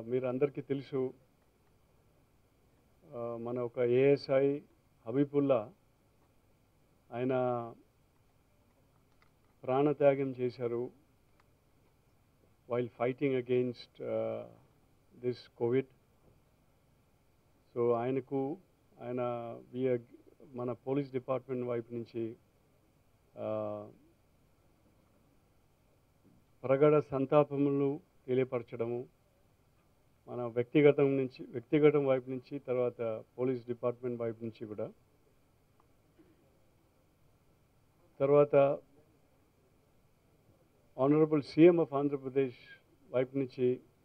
మీరు అందరికీ తెలుసు ఆ, మన ఒక ఏఎస్ఐ హబీబుల్లా ఆయన ప్రాణత్యాగం చేశారు while fighting against this covid so ఆయనకు ఆయన వి మన పోలీస్ డిపార్ట్మెంట్ వైపు నుంచి ఆ, ప్రగడ సంతాపములు తెలియపరచడము మన వ్యక్తిగతం నుంచి వ్యక్తిగతం వైపు నుంచి తర్వాత పోలీస్ డిపార్ట్మెంట్ వైపు నుంచి కూడా తర్వాత ఆనరబుల్ సీఎం ఆఫ్ ఆంధ్రప్రదేశ్ వైపు నుంచి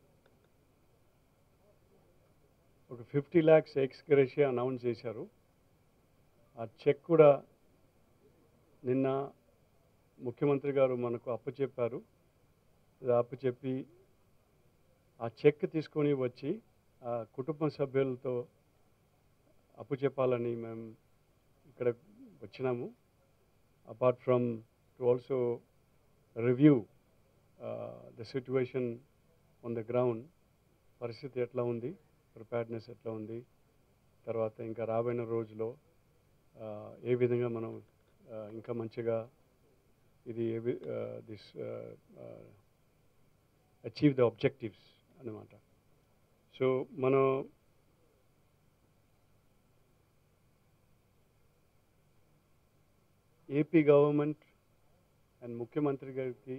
ఒక fifty lakhs ex gratia announce చేశారు ఆ చెక్ కూడా నిన్న ముఖ్యమంత్రి గారు మనకు అప్పచెప్పారు అది అప్పచెప్పి ఆ చెక్ తీసుకొని వచ్చి ఆ కుటుంబ సభ్యులతో అప్పు చెప్పాలని మేము ఇక్కడ వచ్చినాము apart from to also review the situation on the ground పరిస్థితి ఎట్లా ఉంది ప్రిపేర్డ్నెస్ ఎట్లా ఉంది తర్వాత ఇంకా రాబోయిన రోజులో ఆ, ఏ విధంగా మనం ఆ, ఇంకా మంచిగా ఇది దిస్ అచీవ్ ద ఆబ్జెక్టివ్స్ అనమాట సో మనం ఏపీ గవర్నమెంట్ అండ్ ముఖ్యమంత్రి గారికి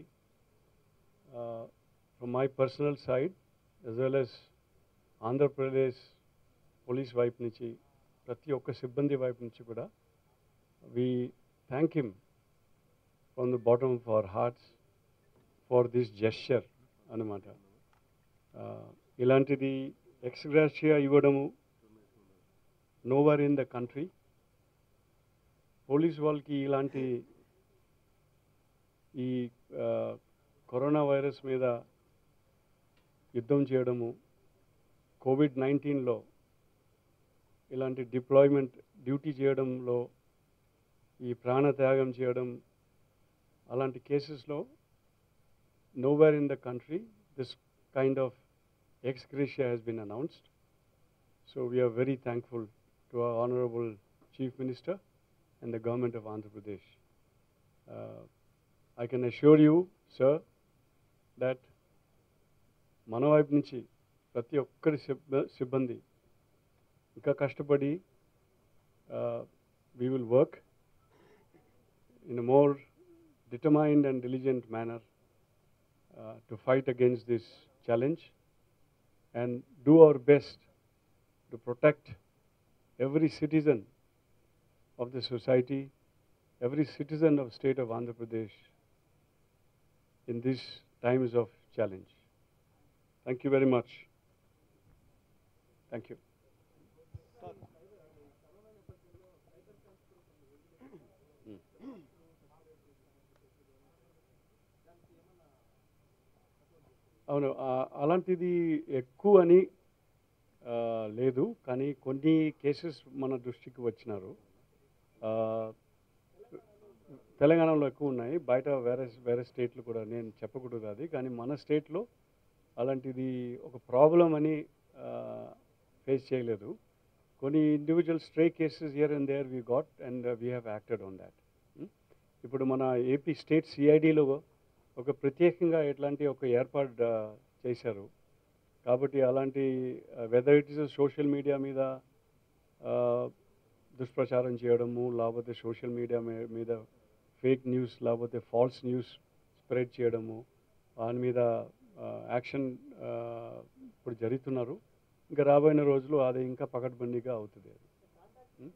from my personal side as well as Andhra Pradesh police వైపు నుంచి ప్రతి ఒక్క సిబ్బంది వైపు నుంచి కూడా we thank him from the bottom of our hearts for this gesture అనమాట ఇలాంటిది ఎక్స్గ్రాషియా ఇవ్వడము nowhere in the country police వాళ్ళకి ఇలాంటి ఈ ఆ, కరోనా వైరస్ మీద యుద్ధం చేయడము కోవిడ్ నైన్టీన్లో ఇలాంటి డిప్లాయ్మెంట్ డ్యూటీ చేయడంలో ఈ ప్రాణత్యాగం చేయడం అలాంటి కేసెస్లో nowhere in the country this kind of ex gratia has been announced. So we are very thankful to our Honorable Chief Minister and the government of Andhra Pradesh. Uh, I can assure you, sir, that మన వైపు నుంచి ప్రతి ఒక్కరి సిబ్బ సిబ్బంది ఇంకా కష్టపడి we will work in a more determined and diligent manner uh, to fight against this challenge and do our best to protect every citizen of the society, every citizen of state of Andhra Pradesh in these times of challenge. Thank you very much. Thank you. అవును ఆ, అలాంటిది ఎక్కువ అని ఆ, లేదు కానీ కొన్ని cases మన దృష్టికి వచ్చినారు ఆ, తెలంగాణలో ఎక్కువ ఉన్నాయి బయట వేరే వేరే స్టేట్లు కూడా నేను చెప్పకూడదు అది కానీ మన స్టేట్లో అలాంటిది ఒక ప్రాబ్లం అని ఫేస్ చేయలేదు కొన్ని individual stray cases here and there we got and we have acted on that ఇప్పుడు మన ఏపీ స్టేట్ సిఐడిలో ఒక ప్రత్యేకంగా ఎట్లాంటి ఒక ఏర్పాటు ఆ, చేశారు కాబట్టి అలాంటి whether it is social media మీద ఆ, దుష్ప్రచారం చేయడము లేకపోతే సోషల్ మీడియా మీద ఫేక్ న్యూస్ లేకపోతే ఫాల్స్ న్యూస్ స్ప్రెడ్ చేయడము దాని మీద యాక్షన్ ఇప్పుడు జరుగుతున్నారు ఇంకా రాబోయే రోజులు అది ఇంకా పకడ్బందీగా అవుతుంది అది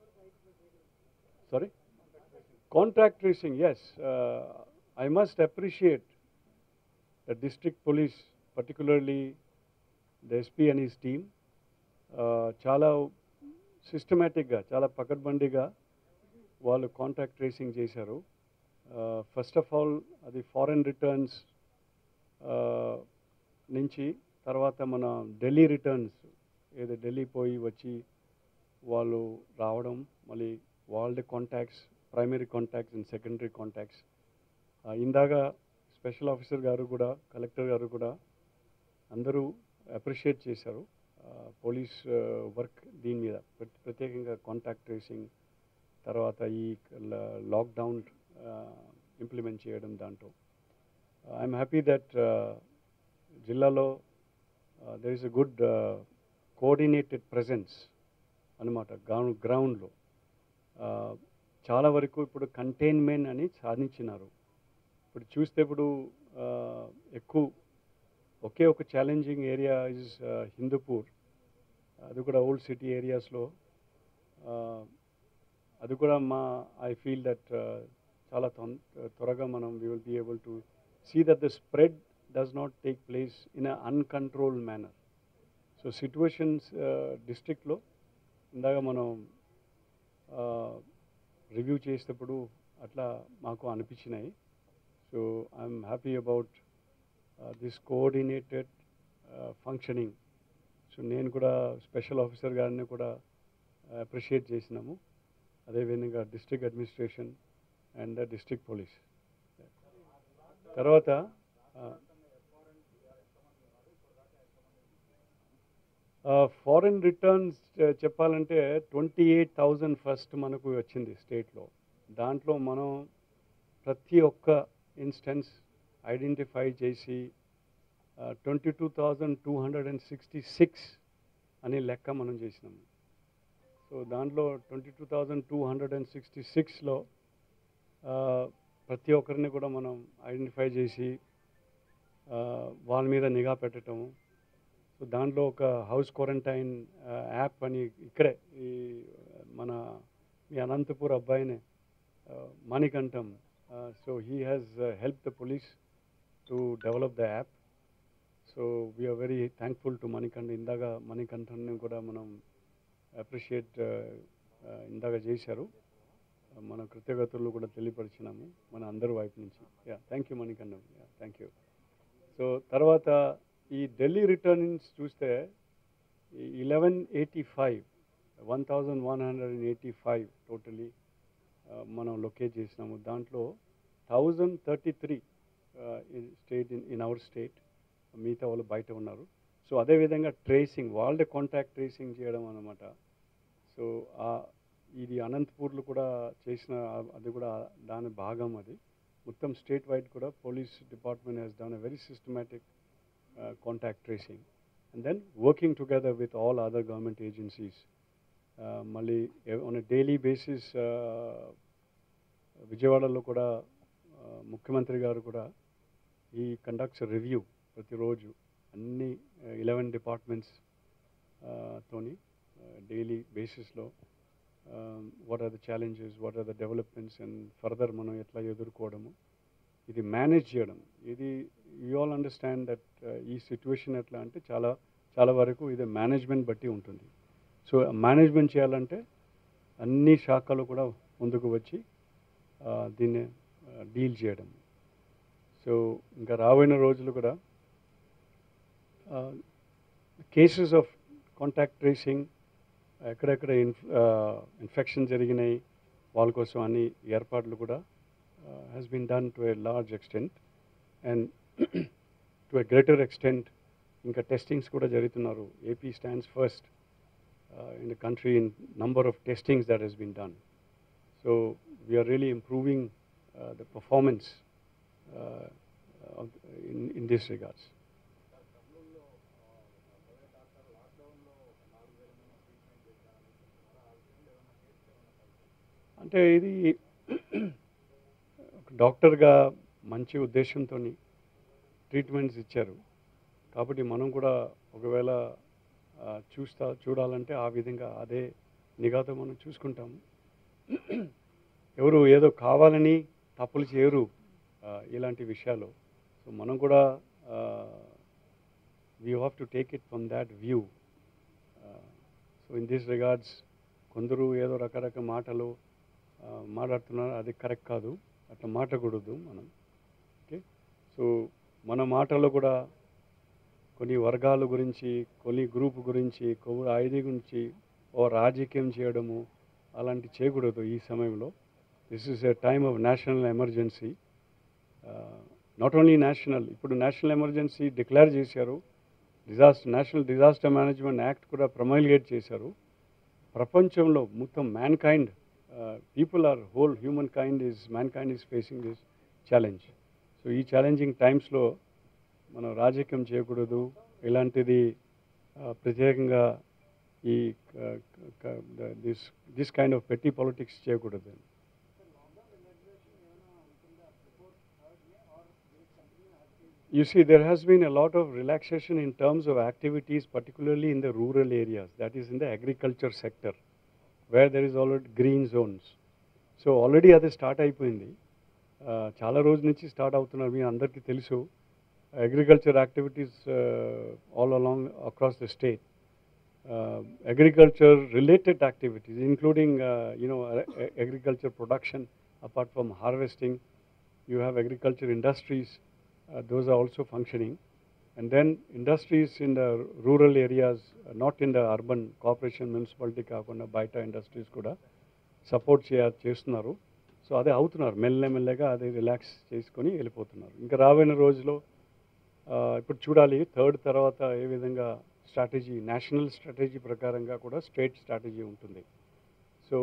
sorry contact tracing yes I must appreciate the district police particularly the SP and his team చాలా సిస్టమేటిక్గా చాలా పకడ్బందీగా వాళ్ళు కాంటాక్ట్ ట్రేసింగ్ చేశారు ఫస్ట్ ఆఫ్ ఆల్ అది ఫారెన్ రిటర్న్స్ నుంచి తర్వాత మన ఢిల్లీ రిటర్న్స్ ఏదో ఢిల్లీ పోయి వచ్చి వాళ్ళు రావడం మళ్ళీ వాళ్ళ contacts primary contacts and secondary contacts ఇందాక స్పెషల్ ఆఫీసర్ గారు కూడా కలెక్టర్ గారు కూడా అందరూ అప్రిషియేట్ చేశారు పోలీస్ వర్క్ దీని మీద ప్రతి- ప్రత్యేకంగా కాంటాక్ట్ ట్రేసింగ్ తర్వాత ఈ లాక్డౌన్ ఇంప్లిమెంట్ చేయడం దాంట్లో ఐఎమ్ హ్యాపీ దట్ జిల్లాలో there is a good coordinated presence అనమాట గ్రౌండ్ గ్రౌండ్లో చాలా వరకు ఇప్పుడు కంటైన్మెంట్ అని సాధించినారు ఇప్పుడు చూస్తే ఇప్పుడు ఆ, ఎక్కువ ఒకే ఒక ఛాలెంజింగ్ ఏరియా ఇస్ హిందూపూర్ అది కూడా ఓల్డ్ సిటీ ఏరియాస్లో అది కూడా మా ఐ ఫీల్ దట్ చాలా తొం త్వరగా మనం we will be able to see that the spread does not take place in a uncontrolled manner so situations డిస్ట్రిక్ట్లో ఇందాక మనం రివ్యూ చేసేటప్పుడు అట్లా మాకు అనిపించినాయి so I'm happy about this coordinated functioning so నేను కూడా స్పెషల్ ఆఫీసర్ గారిని కూడా అప్రిషియేట్ చేసినాము అదేవిధంగా district administration and district police తర్వాత ఫారెన్ రిటర్న్స్ చెప్పాలంటే ట్వంటీ ఎయిట్ థౌజండ్ ఫస్ట్ మనకు వచ్చింది స్టేట్లో దాంట్లో మనం ప్రతి ఒక్క ఇన్స్టెన్స్ ఐడెంటిఫై చేసి twenty two thousand two hundred and sixty six అనే లెక్క మనం చేసినాము సో దాంట్లో twenty two thousand two hundred and sixty సిక్స్లో ప్రతి ఒక్కరిని కూడా మనం ఐడెంటిఫై చేసి ఆ, వాళ్ళ మీద నిఘా పెట్టటము సో దాంట్లో ఒక హౌస్ క్వారంటైన్ యాప్ అని ఇక్కడే ఈ మన మీ అనంతపూర్ అబ్బాయినే ఆ, Manikantham so he has help the police to develop the app so we're very thankful to Manikanta ఇందాక మణికంఠన్ని కూడా మనం అప్రిషియేట్ ఇందాక చేశారు మన కృతజ్ఞతలు కూడా తెలియపరిచినాము మన అందరి వైపు నుంచి yeah thank you Manikantham yeah thank you so తర్వాత ఈ ఢిల్లీ రిటర్న్స్ చూస్తే eleven eighty five one thousand one hundred and eighty five totally మనం లొకేట్ చేసినాము దాంట్లో thousand thirty three state in in our state మిగతా వాళ్ళు బయట ఉన్నారు సో అదేవిధంగా ట్రేసింగ్ వాళ్ళే కాంటాక్ట్ ట్రేసింగ్ చేయడం అనమాట సో ఇది అనంతపూర్లో కూడా చేసిన ఆ- అది కూడా దాని భాగం అది మొత్తం స్టేట్ వైడ్ కూడా police department has done a very systematic contact tracing and then working together with all other government agencies మళ్ళీ ఆన్ ఎ డైలీ బేసిస్ విజయవాడలో కూడా ఆ, ముఖ్యమంత్రి గారు కూడా ఈ కండక్ట్స్ రివ్యూ ప్రతిరోజు అన్ని ఇలెవెన్ డిపార్ట్మెంట్స్ తోని డైలీ బేసిస్లో what are the challenges what are the developments and further మనం ఎట్లా ఎదుర్కోవడము ఇది మేనేజ్ చేయడం ఇది యూ ఆల్ అండర్స్టాండ్ దట్ ఈ సిచ్యువేషన్ ఎట్లా అంటే చాలా చాలా వరకు ఇది మేనేజ్మెంట్ బట్టి ఉంటుంది సో మేనేజ్మెంట్ చేయాలంటే అన్ని శాఖలు కూడా ముందుకు వచ్చి ఆ, దీన్ని డీల్ చేయడం సో ఇంకా రాబోయిన రోజులు కూడా కేసెస్ ఆఫ్ కాంటాక్ట్ ట్రేసింగ్ ఎక్కడెక్కడ ఇన్ఫ్ ఇన్ఫెక్షన్ జరిగినాయి వాళ్ళ కోసం అన్ని ఏర్పాట్లు కూడా has been done to a large extent and to a greater extent ఇంకా టెస్టింగ్స్ కూడా జరుగుతున్నారు AP stands first in the country in number of testings that has been done so we're really improving the performance in in this regards అంటే ఇది ఒక డాక్టర్గా మంచి ఉద్దేశంతో treatments ఇచ్చారు కాబట్టి మనం కూడా ఒకవేళ ఆ, చూస్తా చూడాలంటే ఆ విధంగా అదే నిఘాతో మనం చూసుకుంటాము ఎవరు ఏదో కావాలని తప్పులు చేయరు ఆ, ఇలాంటి విషయాలు సో మనం కూడా we have to take it from that view so in this regards కొందరు ఏదో రకరకాల మాటలు ఆ, మాట్లాడుతున్నారు అది కరెక్ట్ కాదు అట్లా మాట్లాడకూడదు మనం ఓకే సో మన మాటల్లో కూడా కొన్ని వర్గాల గురించి కొన్ని గ్రూప్ గురించి కొవ్వు ఐడి గురించి ఓ రాజకీయం చేయడము అలాంటి చేయకూడదు ఈ సమయంలో this is a time of national emergency not only national ఇప్పుడు నేషనల్ ఎమర్జెన్సీ డిక్లేర్ చేశారు disaster national disaster management act కూడా ప్రొమైల్గేట్ చేశారు ప్రపంచంలో మొత్తం mankind people are whole humankind is mankind is facing this challenge so ఈ challenging టైమ్స్లో మనం రాజకీయం చేయకూడదు ఇలాంటిది ఆ, ప్రత్యేకంగా ఈ దిస్ దిస్ కైండ్ ఆఫ్ పెట్టి పాలిటిక్స్ చేయకూడదు You see, there has been a lot of relaxation in terms of activities, particularly in the rural areas, that is in the agriculture sector, where there is already green zones. So already అది start అయిపోయింది ఆ, చాలా రోజు నుంచి start అవుతున్నారు మీ అందరికీ తెలుసు agriculture activities all along across the state agriculture related activities including you know agriculture production apart from harvesting you have agriculture industries, uh, those are also functioning. And then industries in the rural areas, uh, not in the urban corporation, municipality కాకుండా బయట industries కూడా support చేయ చేస్తున్నారు so అదే అవుతున్నారు మెల్ల మెల్లగా అది రిలాక్స్ చేసుకొని వెళ్ళిపోతున్నారు ఇంకా రాబోయే రోజులో ఆ, ఇప్పుడు చూడాలి థర్డ్ తర్వాత ఏ విధంగా స్ట్రాటజీ నేషనల్ స్ట్రాటజీ ప్రకారంగా కూడా స్టేట్ స్ట్రాటజీ ఉంటుంది సో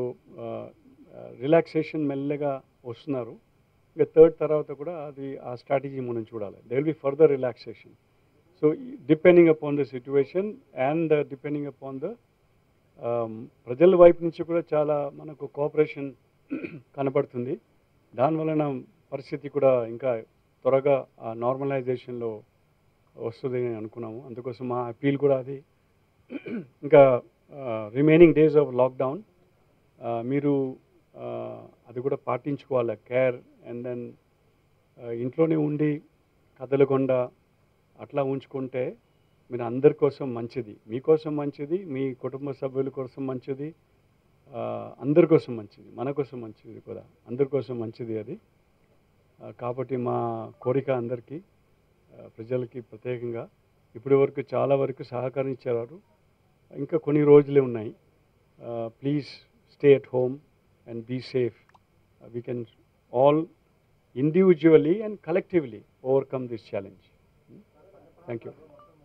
రిలాక్సేషన్ మెల్లగా వస్తున్నారు ఇంకా థర్డ్ తర్వాత కూడా అది ఆ స్ట్రాటజీ మనం చూడాలి they will be further relaxation so depending upon the situation and depending upon the ప్రజల వైపు నుంచి కూడా చాలా మనకు కోఆపరేషన్ కనబడుతుంది దానివలన పరిస్థితి కూడా ఇంకా త్వరగా ఆ నార్మలైజేషన్లో వస్తుంది అని అనుకున్నాము అందుకోసం మా అపీల్ కూడా అది ఇంకా రిమైనింగ్ డేస్ ఆఫ్ లాక్డౌన్ మీరు ఆ, అది కూడా పాటించుకోవాలి కేర్ అండ్ దెన్ ఇంట్లోనే ఉండి కదలకుండా అట్లా ఉంచుకుంటే మీరు అందరి కోసం మంచిది మీకోసం మంచిది మీ కుటుంబ సభ్యుల కోసం మంచిది ఆ, అందరి కోసం మంచిది మన కోసం మంచిది కూడా అందరి కోసం మంచిది అది ఆ, కాబట్టి మా కోరిక అందరికీ ఆ, ప్రజలకి ప్రత్యేకంగా ఇప్పటి వరకు చాలా వరకు సహకరించారు ఇంకా కొన్ని రోజులే ఉన్నాయి please stay at home and be safe we can all individually and collectively overcome this challenge thank you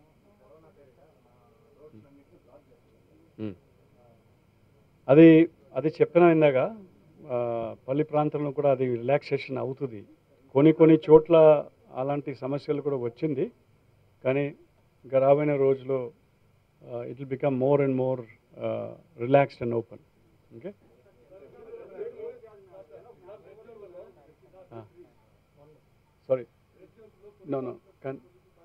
అది అది చెప్పిన ఇందాక ఆ, పల్లి ప్రాంతంలో కూడా అది రిలాక్సేషన్ అవుతుంది కొన్ని కొన్ని చోట్ల అలాంటి సమస్యలు కూడా వచ్చింది కానీ ఇంకా రాబోయే రోజులో it will become more and more relaxed and open okay sorry no no కానీ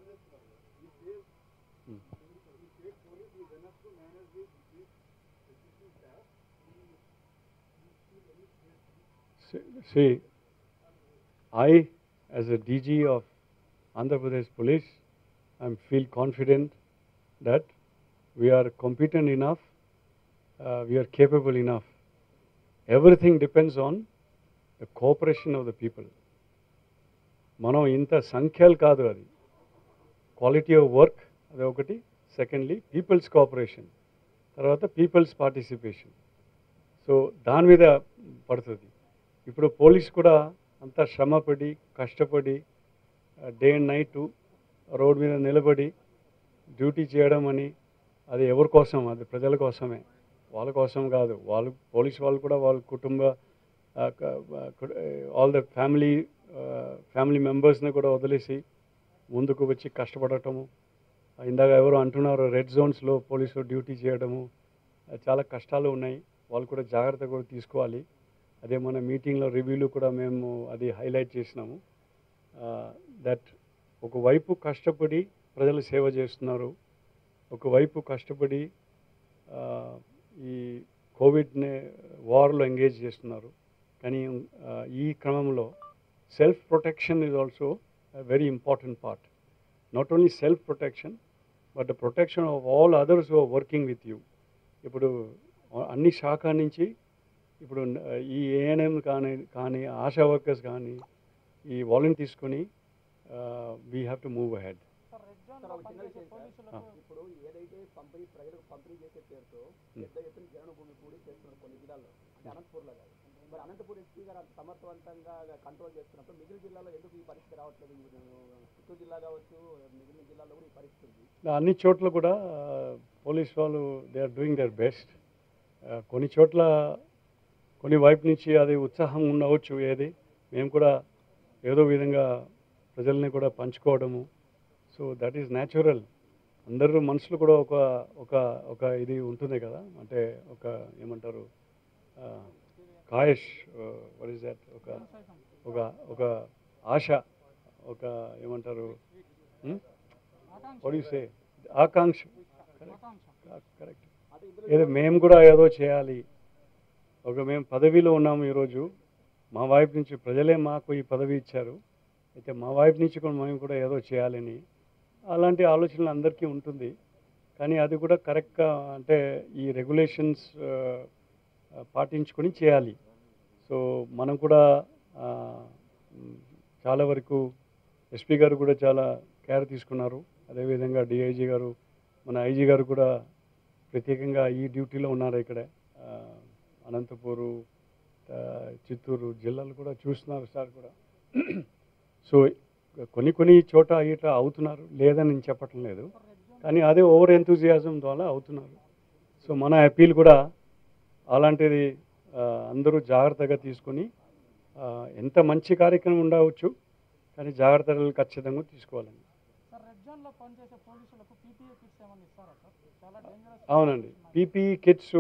See, I, as a DG of Andhra Pradesh Police, I feel confident that we are competent enough, uh, we are capable enough. Everything depends on the cooperation of the people. మనం ఇంత సంఖ్యలు కాదు అది quality of work అది ఒకటి secondly people's cooperation తర్వాత people's participation so దాని మీద పడుతుంది ఇప్పుడు పోలీస్ కూడా అంత శ్రమపడి కష్టపడి డే అండ్ నైట్ రోడ్ మీద నిలబడి డ్యూటీ చేయడం అని అది ఎవరి కోసం అది ప్రజల కోసమే వాళ్ళ కోసం కాదు వాళ్ళు పోలీస్ వాళ్ళు కూడా వాళ్ళ కుటుంబ ఆల్ ద ఫ్యామిలీ ఫ్యామిలీ మెంబర్స్ని కూడా వదిలేసి ముందుకు వచ్చి కష్టపడటము ఇందాక ఎవరు అంటున్నారు రెడ్ జోన్స్లో పోలీసులు డ్యూటీ చేయడము ఆ, చాలా కష్టాలు ఉన్నాయి వాళ్ళు కూడా జాగ్రత్త కూడా తీసుకోవాలి అదే మన మీటింగ్లో రివ్యూలు కూడా మేము అది హైలైట్ చేసినాము దట్ ఒకవైపు కష్టపడి ప్రజలు సేవ చేస్తున్నారు ఒకవైపు కష్టపడి ఆ, ఈ కోవిడ్ని వార్లో ఎంగేజ్ చేస్తున్నారు కానీ ఆ, ఈ క్రమంలో self protection is also very important part not only self protection but the protection of all others who working with you ఇప్పుడు అన్ని శాఖ నుంచి ఇప్పుడు ఆ, ఈ ఏఎన్ఎం కానీ కానీ ఆశా వర్కర్స్ కానీ ఈ వాలంటీర్ తీసుకొని we have to move ahead sir red zone sir, లో ఒక చిన్న పనిచేసే విషయం సార్. పోలీసులకు ఇప్పుడు ఏదైతే పంపిణీ ప్రజలకు పంపిణీ చేసే పేరుతో పెద్ద ఎత్తున జనభూమి కూడి చేస్తున్నారు కొన్ని జిల్లాల్లో అంటే అనంతపూర్లో కాదు మరి అనంతపురం ఎస్పీ గారు అంత సమర్థవంతంగా కంట్రోల్ చేస్తున్నప్పుడు మిగిలిన జిల్లాలో ఎందుకు ఈ పరిస్థితి రావట్లేదు ఇప్పుడు చిత్తూరు జిల్లా కావచ్చు మిగిలిన జిల్లాలో కూడా ఈ పరిస్థితి ఉంది అన్ని చోట్ల కూడా పోలీస్ వాళ్ళు they are doing their best కొన్ని చోట్ల కొన్ని వైపు నుంచి అది ఉత్సాహం ఉండవచ్చు ఏది మేము కూడా ఏదో విధంగా ప్రజల్ని కూడా పంచుకోవడము సో దట్ ఈస్ న్యాచురల్ అందరూ మనుషులు కూడా ఒక ఒక ఒక ఇది ఉంటుంది కదా అంటే ఒక ఏమంటారు కాయష్ వట్ ఈస్ దట్ ఒక ఒక ఒక ఆశ ఒక ఏమంటారు సే ఆకాంక్ష కరెక్ట్ ఏదో మేము కూడా ఏదో చేయాలి ఒక మేము పదవిలో ఉన్నాము ఈరోజు మా వైపు నుంచి ప్రజలే మాకు ఈ పదవి ఇచ్చారు అయితే మా వైపు నుంచి కూడా మేము కూడా ఏదో చేయాలని అలాంటి ఆలోచనలు అందరికీ ఉంటుంది కానీ అది కూడా కరెక్ట్గా అంటే ఈ రెగ్యులేషన్స్ పాటించుకొని చేయాలి సో మనం కూడా ఆ, మ్, చాలా వరకు ఎస్పీ గారు కూడా చాలా కేర్ తీసుకున్నారు అదేవిధంగా డిఐజీ గారు మన ఐజీ గారు కూడా ప్రత్యేకంగా ఈ డ్యూటీలో ఉన్నారు ఇక్కడ ఆ, అనంతపూరు ఆ, చిత్తూరు జిల్లాలు కూడా చూస్తున్నారు సార్ కూడా సో కొన్ని కొన్ని చోట ఇట్లా అవుతున్నారు లేదని నేను చెప్పటం లేదు కానీ అదే ఓవర్ ఎంతూజియాజం ద్వారా అవుతున్నారు సో మన అపీల్ కూడా అలాంటిది ఆ, అందరూ జాగ్రత్తగా తీసుకొని ఆ, ఎంత మంచి కార్యక్రమం ఉండవచ్చు కానీ జాగ్రత్తలు ఖచ్చితంగా తీసుకోవాలండి సార్ రెడ్ జోన్ లో పనిచేసే పోలీసులకు పీపీఏ కిట్స్ ఏమైనా ఇస్తారా సార్ చాలా డేంజరస్ అవునండి పీపీఈ కిట్స్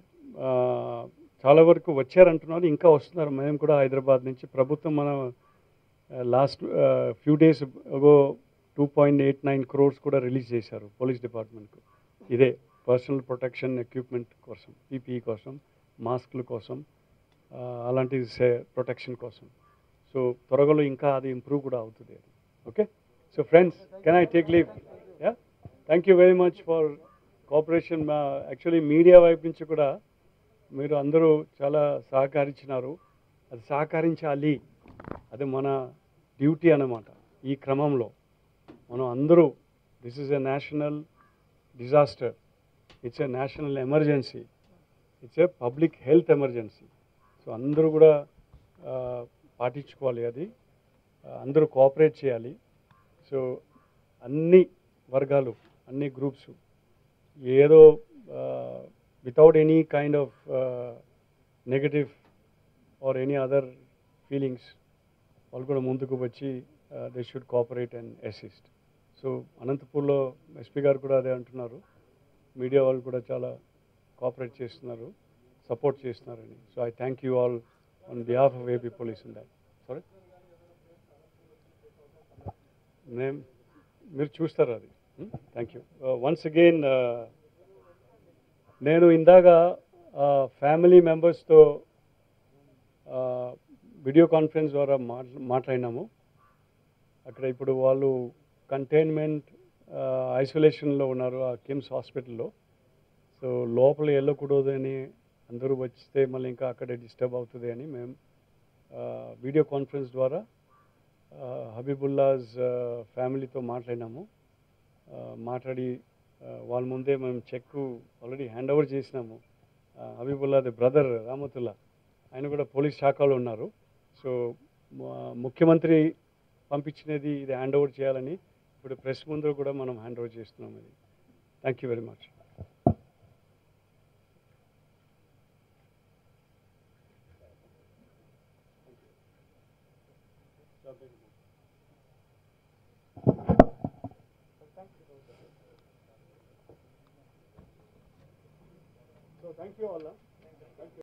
చాలా వరకు వచ్చారంటున్నారు ఇంకా వస్తున్నారు మేము కూడా హైదరాబాద్ నుంచి ప్రభుత్వం మన last few days ago two point eight nine crores కూడా రిలీజ్ చేశారు పోలీస్ డిపార్ట్మెంట్కు ఇదే పర్సనల్ ప్రొటెక్షన్ ఎక్విప్మెంట్ కోసం పీపీఈ కోసం మాస్క్ల కోసం ఆ, అలాంటి ప్రొటెక్షన్ కోసం సో త్వరలో ఇంకా అది ఇంప్రూవ్ కూడా అవుతుంది అది okay so friends can I take leave yeah thank you very much for cooperation మా యాక్చువల్లీ మీడియా వైపు నుంచి కూడా మీరు అందరూ చాలా సహకరించినారు అది సహకరించాలి అది మన డ్యూటీ అన్నమాట ఈ క్రమంలో మనం అందరూ this is a national disaster it's a national emergency it's a public health emergency so అందరూ కూడా ఆ, పాటించుకోవాలి అది ఆ, అందరూ కోఆపరేట్ చేయాలి సో అన్ని వర్గాలు అన్ని గ్రూప్స్ ఏదో without any kind of negative or any other feelings వాళ్ళు కూడా ముందుకు వచ్చి they should cooperate and assist so అనంతపూర్లో ఎస్పీ గారు కూడా అదే అంటున్నారు మీడియా వాళ్ళు కూడా చాలా కోఆపరేట్ చేస్తున్నారు సపోర్ట్ చేస్తున్నారని so I thank you all on behalf of AP police in that sorry నేను మీరు చూస్తారు అది థ్యాంక్ యూ వన్స్ అగైన్ నేను ఇందాక ఫ్యామిలీ మెంబర్స్తో వీడియో కాన్ఫరెన్స్ ద్వారా మాట్లా మాట్లాడినాము అక్కడ ఇప్పుడు వాళ్ళు కంటైన్మెంట్ ఐసోలేషన్లో ఉన్నారు ఆ కిమ్స్ హాస్పిటల్లో సో లోపల వెళ్ళకూడదు అని అందరూ వచ్చితే మళ్ళీ ఇంకా అక్కడే డిస్టర్బ్ అవుతుంది అని మేము వీడియో కాన్ఫరెన్స్ ద్వారా ఆ, హబీబుల్లాస్ ఆ, ఫ్యామిలీతో మాట్లాడినాము ఆ, మాట్లాడి ఆ, వాళ్ళ ముందే మేము చెక్ ఆల్రెడీ హ్యాండ్ ఓవర్ చేసినాము ఆ, హబీబుల్లాది బ్రదర్ రామతుల్లా ఆయన కూడా పోలీస్ శాఖలో ఉన్నారు సో మా- ముఖ్యమంత్రి పంపించినది ఇది హ్యాండ్ ఓవర్ చేయాలని ఇప్పుడు ప్రెస్ ముందు కూడా మనం హ్యాండ్ ఓవర్ చేస్తున్నాం ఇది thank you very much So thank you all. huh?